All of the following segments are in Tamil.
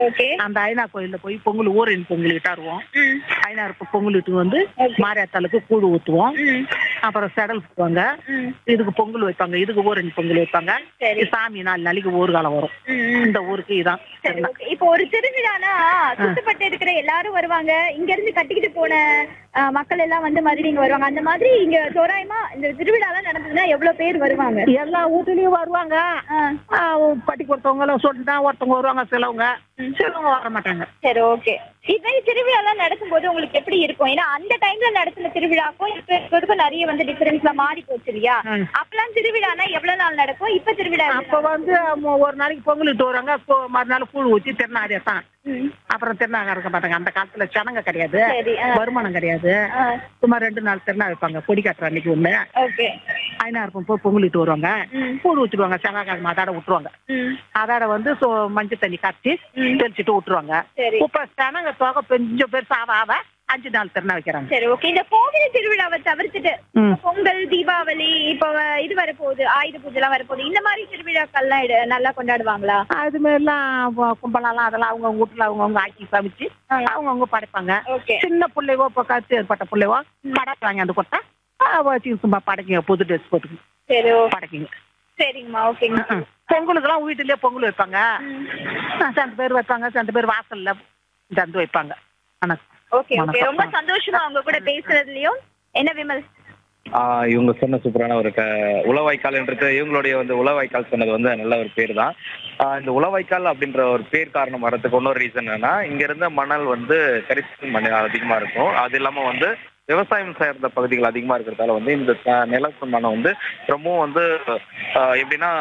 ஓகே அந்த ஐநா கோயில்ல போய் பொங்கல் ஊரின் பொங்கல் இட்டாருவோம் ம் ஐநாறு பொங்கல் இட்டு வந்து மாரியாத்தாளுக்கு கூழ் ஊத்துவோம் ம் அப்புறம் செடல் போவாங்க ம் இதுக்கு பொங்கல் வைப்பாங்க இதுக்கு ஊரின் பொங்கல் வைப்பாங்க சரி. சாமி நாலு நாளைக்கு ஊர்காலம் வரும் ம், ம். இந்த ஊருக்கு இதான் சரி ஓகே இப்போ ஒரு திருவிழானா சுத்தப்பட்டு இருக்கிற எல்லாரும் வருவாங்க இங்க இருந்து கட்டிக்கிட்டு போன ஆ, மக்கள் எல்லாம் வந்து மறுபடியும் இங்க வருவாங்க அந்த மாதிரி இங்க தோராயமா இந்த திருவிழாலாம் நடந்ததுன்னா எவ்வளவு பேர் வருவாங்க எல்லா வீட்டுலயும் வருவாங்க ஆ, ஆ, பட்டி கொடுத்தவங்க சொல்லிட்டு தான் ஒருத்தவங்க வருவாங்க சிலவங்க சிலவங்க வர மாட்டாங்க சரி ஓகே இதே திருவிழாலாம் நடக்கும்போது உங்களுக்கு எப்படி இருக்கும் ஏன்னா அந்த டைம்ல நடத்தின திருவிழாக்கும் இப்ப இருக்கிறதுக்கும் நிறைய வந்து டிஃபரன்ஸ்ல மாறி போச்சு இல்லையா ம். அப்பெல்லாம் திருவிழானா எவ்வளவு நாள் நடக்கும் இப்ப திருவிழா எப்படி அப்ப வந்து ம- ஒரு நாளைக்கு பொங்கல் இட்டு வருவாங்க கொ- மறுநாள் கூழ் ஊற்றி திருநாடியே தான் ம். அப்புறம் திருநாக இருக்க மாட்டாங்க அந்த காலத்துல சனங்க கிடையாது சரி ஆ, வருமானம் கிடையாது ஆ, சும்மா ரெண்டு நாள் திருநா வைப்பாங்க கொடி கட்டுற அன்னைக்கு ஒண்ணு ஓகே ஐநா இருக்கும் போய் பொங்கல் இட்டு வருவாங்க ம். கூழ் ஊற்றிடுவாங்க செவ்வாய்க்கிழமை அதாட விட்டுருவாங்க ம். அதாட வந்து சோ- மஞ்சள் தண்ணி காய்ச்சி தெளிச்சிட்டு விட்டுருவாங்க சரி இப்ப சனங்க தொகை கொஞ்சம் பேர் சாவ ஆவ அஞ்சு நாள் திருநா வைக்கிறாங்க சரி ஓகே இந்த கோவில் திருவிழாவை தவிர்த்துட்டு ம். பொங்கல் தீபாவளி இப்போ வ- இது வரப்போகுது ஆயுத பூஜை எல்லாம் வரப்போகுது இந்த மாதிரி திருவிழாக்கள்லாம் இட- நல்லா கொண்டாடுவாங்களா அது மாதிரிலாம் கும்பலாம் அதெல்லாம் அவங்க வீட்டுல அவங்கவுங்க ஆக்கி சமைச்சு அவங்கவுங்க படைப்பாங்க ஓகே சின்ன பிள்ளைவோ இப்போ கத்து ஏற்பட்ட பிள்ளைவோ படைக்கு வாங்கி வந்து கொடுத்தா ஆ, வச்சு சும்மா படைக்குங்க புது ட்ரெஸ் போட்டுக்கு சரி ஓ படைக்குங்க சரிங்கம்மா ஓகேங்க ம். பொங்கலுக்கெல்லாம் வீட்டுலயே பொங்கல் வைப்பாங்க ம். ஆ, சந்த பேர் வைப்பாங்க சந்த பேர் வாசல்ல தந்து வைப்பாங்க வணக்கம் ஓகே ஓகே வணக்கம். ரொம்ப சந்தோஷமா உங்க கூட பேசுறதுலயும் என்ன விமல் ஆஹ் இவங்க சொன்ன சூப்பரான ஒரு க உளவாய்க்கால்ன்றது இவங்களுடைய வந்து உளவாய்க்கால் சொன்னது வந்து நல்ல ஒரு பேர் தான் ஆஹ் இந்த உளவாய்க்கால் அப்படின்ற ஒரு பேர் காரணம் வரதுக்கு இன்னொரு ரீசன் என்னன்னா இங்க இருந்த மணல் வந்து கரிசல் மண் அதிகமா இருக்கும் அது இல்லாம வந்து விவசாயம் சார்ந்த பகுதிகள் அதிகமா இருக்கிறதால வந்து இந்த த- நிலத்து மணம் வந்து ரொம்பவும் வந்து ஆஹ் எப்படின்னா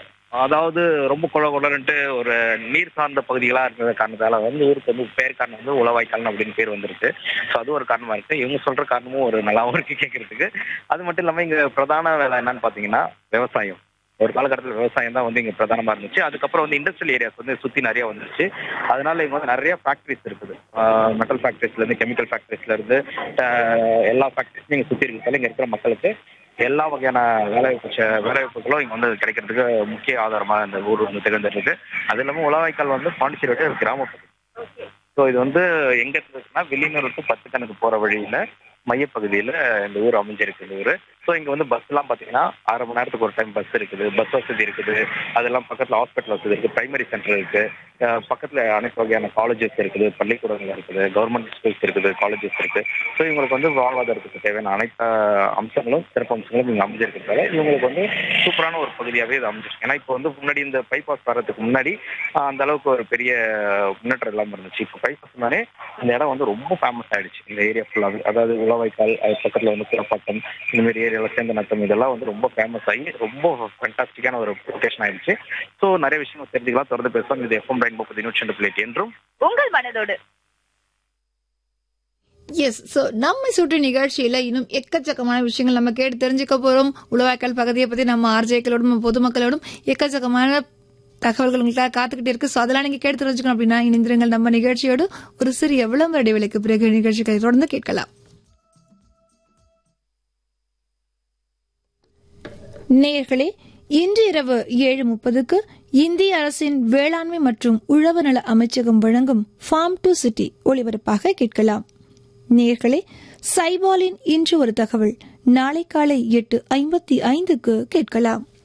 அதாவது ரொம்ப குள குளன்ட்டு ஒரு நீர் சார்ந்த பகுதிகளா இருக்கிற காரணத்தால வந்து ஊருக்கு வந்து பேர் காரணம் வந்து உளவாய்க்கால் அப்படின்னு பேர் வந்திருக்கு ஸோ அது ஒரு காரணமா இருக்கு இவங்க சொல்ற காரணமும் ஒரு நல்லாவும் இருக்கு கேட்கறதுக்கு அது மட்டும் இல்லாம இங்க பிரதான வேலை என்னன்னு பாத்தீங்கன்னா விவசாயம் ஒரு காலகட்டத்தில் விவசாயம் தான் வந்து இங்க பிரதானமா இருந்துச்சு அதுக்கப்புறம் வந்து இண்டஸ்ட்ரியல் ஏரியாஸ் வந்து சுத்தி நிறைய வந்துருச்சு அதனால இங்க வந்து நிறைய ஃபேக்டரிஸ் இருக்குது மெட்டல் ஃபேக்டரிஸ்ல இருந்து கெமிக்கல் ஃபேக்டரிஸ்ல இருந்து ஆஹ் எல்லா ஃபேக்டரிஸும் இங்க சுத்தி இருக்கிறதால இங்க இருக்கிற மக்களுக்கு எல்லா வகையான வேலைவாய்ப்பு ச- வேலைவாய்ப்புகளும் இங்க வந்து கிடைக்கிறதுக்கு முக்கிய ஆதாரமா இந்த ஊர் வந்து திகழ்ந்துட்டு இருக்கு அது இல்லாம உளவாய்க்கால் வந்து பாண்டிச்சேரியோட ஒரு கிராமப்பகுதி ஸோ இது வந்து எங்க இருக்குன்னா வெளியூர் டு பத்து கணக்கு போற வழியில மையப்பகுதியில இந்த ஊர் அமைஞ்சிருக்கு இந்த ஊர் ஸோ இங்க வந்து பஸ் எல்லாம் பாத்தீங்கன்னா அரை மணி நேரத்துக்கு ஒரு டைம் பஸ் இருக்குது பஸ் வசதி இருக்குது அதெல்லாம் பக்கத்துல ஹாஸ்பிட்டல் வசதி இருக்கு பிரைமரி சென்டர் இருக்கு அஹ் பக்கத்துல அனைத்து வகையான காலேஜஸ் இருக்குது பள்ளிக்கூடங்கள் இருக்குது கவர்மெண்ட் ஸ்கூல்ஸ் இருக்குது காலேஜஸ் இருக்கு ஸோ இவங்களுக்கு வந்து வாழ்வாதாரத்துக்கு தேவையான அனைத்து அம்சங்களும் சிறப்பு அம்சங்களும் இங்க அமைஞ்சிருக்கிறதால இவங்களுக்கு வந்து சூப்பரான ஒரு பகுதியாவே இது அமைஞ்சிருக்கு ஏன்னா இப்போ வந்து முன்னாடி இந்த பைபாஸ் வர்றதுக்கு முன்னாடி ஆஹ் அந்த அளவுக்கு ஒரு பெரிய முன்னேற்றம் இல்லாமல் இருந்துச்சு இப்போ பைபாஸ் தானே இந்த இடம் வந்து ரொம்ப ஃபேமஸ் ஆயிடுச்சு இந்த ஏரியா ஃபுல்லாகவே அதாவது உளவாய்க்கால் அது பக்கத்தில் வந்து குளப்பாக்கம் இந்த மாதிரி ஏரியாவில் சேர்ந்த நத்தம் இதெல்லாம் வந்து ரொம்ப ஃபேமஸ் ஆகி ரொம்ப ஃபேண்டாஸ்டிக்கான ஒரு லொக்கேஷன் ஆயிடுச்சு ஸோ நிறைய விஷயங்கள் தெரிஞ்சுக்கலாம் தொடர்ந்து பேசலாம் இது எஃப்எம் ரெயின்போ பதினூற்றி ரெண்டு பிளேட் என்றும் உங்கள் மனதோடு எஸ் ஸோ நம்ம சுற்று நிகழ்ச்சியில இன்னும் எக்கச்சக்கமான விஷயங்கள் நம்ம கேட்டு தெரிஞ்சுக்க போறோம் உழவாய்க்கால் பகுதியை பத்தி நம்ம ஆர்ஜேக்களோடும் நம்ம பொதுமக்களோடும் எக்கச்சக்கமான தகவல்கள் உங்களுக்காக காத்துக்கிட்டே இருக்கு ஸோ அதெல்லாம் நீங்க கேட்டு தெரிஞ்சுக்கணும் அப்படின்னா இணைந்திருங்கள் நம்ம நிகழ்ச்சியோடு ஒரு சிறிய விளம்பர இடைவெளிக்கு பிறகு நிகழ்ச்சிகளை தொடர்ந்து கேட்கலாம் நேயர்களே இன்று இரவு ஏழு முப்பதுக்கு இந்திய அரசின் வேளாண்மை மற்றும் உழவு நல அமைச்சகம் வழங்கும் ஃபார்ம் டு சிட்டி ஒளிபரப்பாக கேட்கலாம் நேயர்களே சைபாலின் இன்று ஒரு தகவல் நாளை காலை எட்டு ஐம்பத்தி ஐந்துக்கு கேட்கலாம்